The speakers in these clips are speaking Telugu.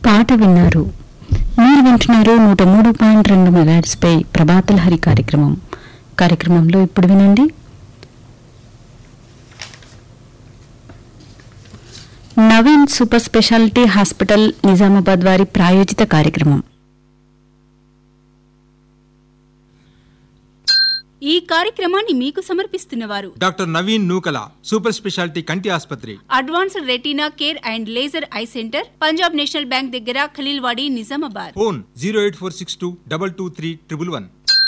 పాట విన్నారు మీరు వింటున్నారు నూట మూడు పాయింట్ రెండు మెగాట్స్ పై ప్రభాతల హరి కార్యక్రమం కార్యక్రమంలో ఇప్పుడు వినండి Naveen super speciality hospital Nizamabad వారి ప్రాయోజిత కార్యక్రమం ఈ కార్యక్రమాన్ని మీకు సమర్పిస్తున్నవారు doctor Naveen Nukala super speciality కంటి ఆసుపత్రి advanced retina care and laser eye centre Punjab National Bank దగ్గర Khaleelwadi Nizamabad phone zero eight four six two double two three triple one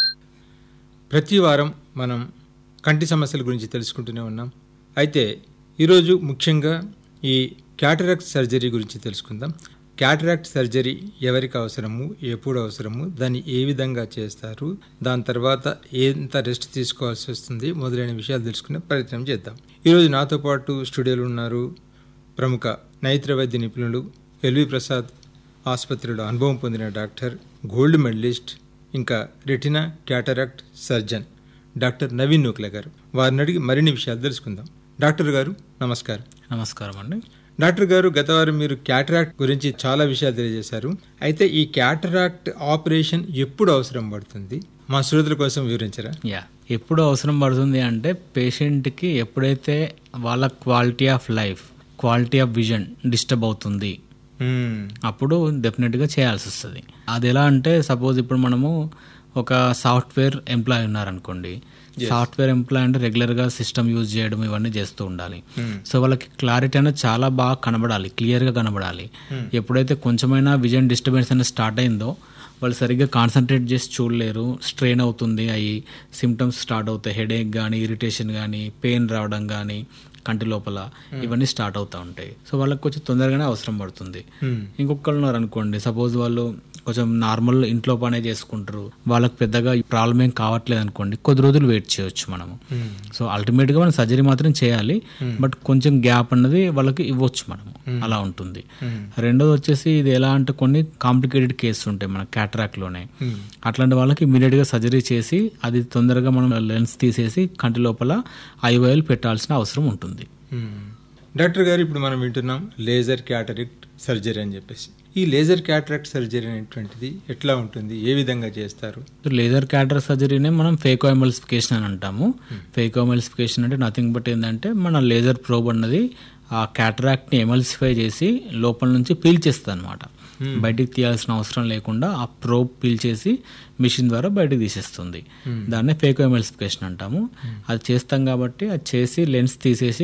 ప్రతి వారం మనం కంటి సమస్యల గురించి తెలుసుకుంటూనే ఉన్నాం అయితే ఈరోజు ముఖ్యంగా ఈ క్యాటరాక్ట్ సర్జరీ గురించి తెలుసుకుందాం క్యాటరాక్ట్ సర్జరీ ఎవరికి అవసరము ఎప్పుడు అవసరము దాన్ని ఏ విధంగా చేస్తారు దాని తర్వాత ఎంత రెస్ట్ తీసుకోవాల్సి వస్తుంది మొదలైన విషయాలు తెలుసుకునే ప్రయత్నం చేద్దాం ఈరోజు నాతో పాటు స్టూడియోలో ఉన్నారు ప్రముఖ నైత్ర వైద్య నిపుణులు ఎల్వి ప్రసాద్ ఆసుపత్రిలో అనుభవం పొందిన డాక్టర్ గోల్డ్ మెడలిస్ట్ ఇంకా retina cataract surgeon doctor Naveen Nukala garu వారిని అడిగి మరిన్ని విషయాలు తెలుసుకుందాం డాక్టర్ గారు నమస్కారం నమస్కారం అండి డాక్టర్ గారు గత వారం మీరు క్యాటరాక్ట్ గురించి చాలా విషయాలు తెలియజేశారు అయితే ఈ క్యాటరాక్ట్ ఆపరేషన్ ఎప్పుడు అవసరం పడుతుంది మా శ్రోతల కోసం వివరించరా యా ఎప్పుడు అవసరం పడుతుంది అంటే పేషెంట్కి ఎప్పుడైతే వాళ్ళ quality of life quality of vision disturb అవుతుంది మ్మ్. అప్పుడు డెఫినెట్గా చేయాల్సి వస్తుంది అది ఎలా అంటే సపోజ్ ఇప్పుడు మనము ఒక సాఫ్ట్వేర్ ఎంప్లాయ్ ఉన్నారనుకోండి సాఫ్ట్వేర్ ఎంప్లాయ్ అంటే రెగ్యులర్గా సిస్టమ్ యూజ్ చేయడం ఇవన్నీ చేస్తూ ఉండాలి సో వాళ్ళకి క్లారిటీ అనేది చాలా బాగా కనబడాలి క్లియర్గా కనబడాలి ఎప్పుడైతే కొంచెమైనా విజన్ డిస్టర్బెన్స్ అనేది స్టార్ట్ అయిందో వాళ్ళు సరిగ్గా కాన్సన్ట్రేట్ చేసి చూడలేరు స్ట్రెయిన్ అవుతుంది అవి సిమ్టమ్స్ స్టార్ట్ అవుతాయి హెడేక్ కానీ ఇరిటేషన్ కానీ పెయిన్ రావడం కానీ కంటి లోపల ఇవన్నీ స్టార్ట్ అవుతూ ఉంటాయి సో వాళ్ళకి కొంచెం తొందరగానే అవసరం పడుతుంది ఇంకొకళ్ళు ఉన్నారు అనుకోండి సపోజ్ వాళ్ళు కొంచెం నార్మల్ ఇంట్లో పనే చేసుకుంటారు వాళ్ళకి పెద్దగా ప్రాబ్లం ఏం కావట్లేదు అనుకోండి కొద్ది రోజులు వెయిట్ చేయొచ్చు మనము సో అల్టిమేట్ గా మనం సర్జరీ మాత్రం చేయాలి బట్ కొంచెం గ్యాప్ అన్నది వాళ్ళకి ఇవ్వచ్చు మనము అలా ఉంటుంది రెండోది వచ్చేసి ఇది ఎలా అంటే కొన్ని కాంప్లికేటెడ్ కేసెస్ ఉంటాయి మన cataract లోనే అట్లాంటి వాళ్ళకి ఇమీడియట్ గా సర్జరీ చేసి అది తొందరగా మనం లెన్స్ తీసేసి కంటి లోపల ఐఓఎల్ పెట్టాల్సిన అవసరం ఉంటుంది మ్మ్. డాక్టర్ గారు ఇప్పుడు మనం వింటున్నాం లేజర్ క్యాటరాక్ట్ సర్జరీ అని చెప్పేసి ఈ లేజర్ క్యాటరాక్ట్ సర్జరీ అనేటువంటిది ఎట్లా ఉంటుంది ఏ విధంగా చేస్తారు లేజర్ క్యాటర్ సర్జరీనే మనం ఫేకో ఎమల్సిఫికేషన్ అని అంటాము ఫేకో ఎమల్సిఫికేషన్ అంటే నథింగ్ బట్ ఏంటంటే మన లేజర్ ప్రోబ్ అన్నది ఆ cataract ని ఎమల్సిఫై చేసి లోపల నుంచి పీల్చేస్తుంది అనమాట బయటికి తీయాల్సిన అవసరం లేకుండా ఆ ప్రోబ్ పీల్చేసి మిషన్ ద్వారా బయటకు తీసేస్తుంది దాన్నే ఫేకో ఎమల్సిఫికేషన్ అంటాము అది చేస్తాం కాబట్టి అది చేసి లెన్స్ తీసేసి